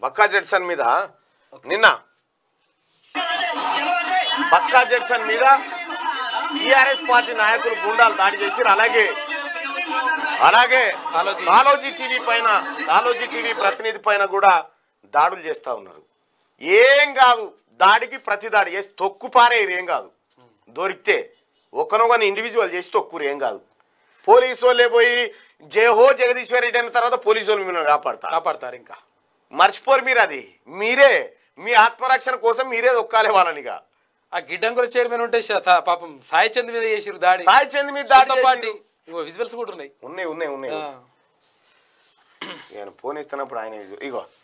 బక్కా జెడ్సన్ మీద నిన్న బక్కా జెడ్సన్ మీద టిఆర్ఎస్ పార్టీ నాయకులు గుండాలు దాడి చేసి అలాగే అలాగే కాలోజీ. కాలోజీ టీవీ పైన కాలోజీ టీవీ ప్రతినిధి పైన కూడా దాడులు చేస్తా ఉన్నారు ఏం కాదు దాడికి ప్రతి దాడి చేసి తొక్కు పారేయరు ఏం కాదు దొరికితే ఒకనొకని ఇండివిజువల్ చేసి తొక్కురు ఏం కాదు పోలీసు వాళ్ళే పోయి జయహో జగదీశ్వర్ రెడ్డి అయిన తర్వాత పోలీసు వాళ్ళు మిమ్మల్ని కాపాడతారు కాపాడతారు ఇంకా మర్చిపోరు మీరు అది మీరే మీ ఆత్మరక్షణ కోసం మీరే దొక్కాలి వాళ్ళనిగా ఆ గిడ్డంగుల చైర్మన్ ఉంటే శ- సా- పాపం సాయి చంద్ మీద చేసిరు దాడి సాయి చంద్ మీద దాడి సొంత పార్టీ చేసిర్రు. ఇగో విజువల్స్ కూడా ఉన్నాయి ఉన్నాయి ఉన్నాయి ఉన్నాయి ఆ. నేను ఫోన్ ఎత్తినప్పుడు ఆయన ఇగో